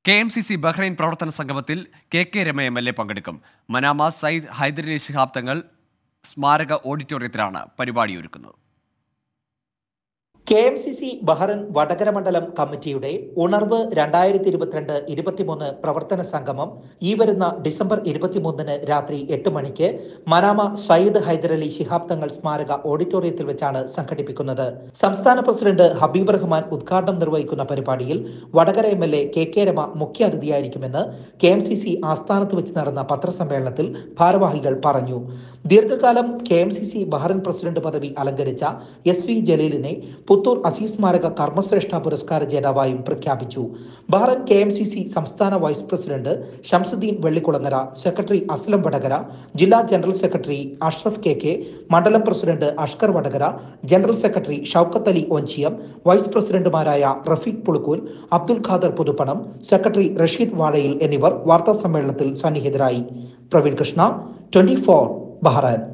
K M C C Bahrain പ്രവർത്തന സംഗമത്തിൽ K K Rema M L A പങ്കെടുക്കും മനാമ സയ്യിദ് ഹൈദരലി ശിഹാബ് തങ്ങൾ സ്മാരക ഓഡിറ്റോറിയത്തിലാണ് പരിപാടി ഒരുക്കുന്നത് K M C C Bahrain Vadakara മണ്ഡലം കമ്മിറ്റിയുടെ ഉണർവ് രണ്ടായിരത്തി ഇരുപത്തിരണ്ട് ഇരുപത്തിമൂന്ന് പ്രവർത്തന സംഗമം ഈ വരുന്ന ഡിസംബർ ഇരുപത്തിമൂന്നിന് രാത്രി എട്ട് മണിക്ക് മനാമ സയ്യിദ് ഹൈദരലി ശിഹാബ് തങ്ങൾ സ്മാരക ഓഡിറ്റോറിയത്തിൽ വെച്ചാണ് സംഘടിപ്പിക്കുന്നത് സംസ്ഥാന പ്രസിഡന്റ് ഹബീബ് റഹ്മാൻ ഉദ്ഘാടനം നിർവഹിക്കുന്ന പരിപാടിയിൽ Vadakara M L A K K Rema മുഖ്യ അതിഥിയായിരിക്കുമെന്ന് കെ എം സി സി ആസ്ഥാനത്ത് വെച്ച് നടന്ന പത്രസമ്മേളനത്തിൽ ഭാരവാഹികൾ പറഞ്ഞു ദീർഘകാലം K M C C Bahrain president പദവി അലങ്കരിച്ച എസ് വി ജലീലിനെ പുത്തൂർ അസീസ് സ്മാരക കർമ്മശ്രേഷ്ഠ പുരസ്കാര ജേതാവായും പ്രഖ്യാപിച്ചു Bahrain K M C C സംസ്ഥാന vice president Shamsuddin Vellikulangara secretary Aslam Vadakara ജില്ലാ ജനറൽ സെക്രട്ടറി അഷ്റഫ് കെ കെ മണ്ഡലം president Ashkar Vadakara general secretary Shoukath Ali Onchiyam vice പ്രസിഡന്റുമാരായ റഫീഖ് പുളുക്കൂൽ അബ്ദുൽ ഖാദർ പുതുപ്പണം സെക്രട്ടറി റഷീദ് വാഴയിൽ എന്നിവർ വാർത്താ സമ്മേളനത്തിൽ സന്നിഹിതരായി Praveen Krishna twenty four Bahrain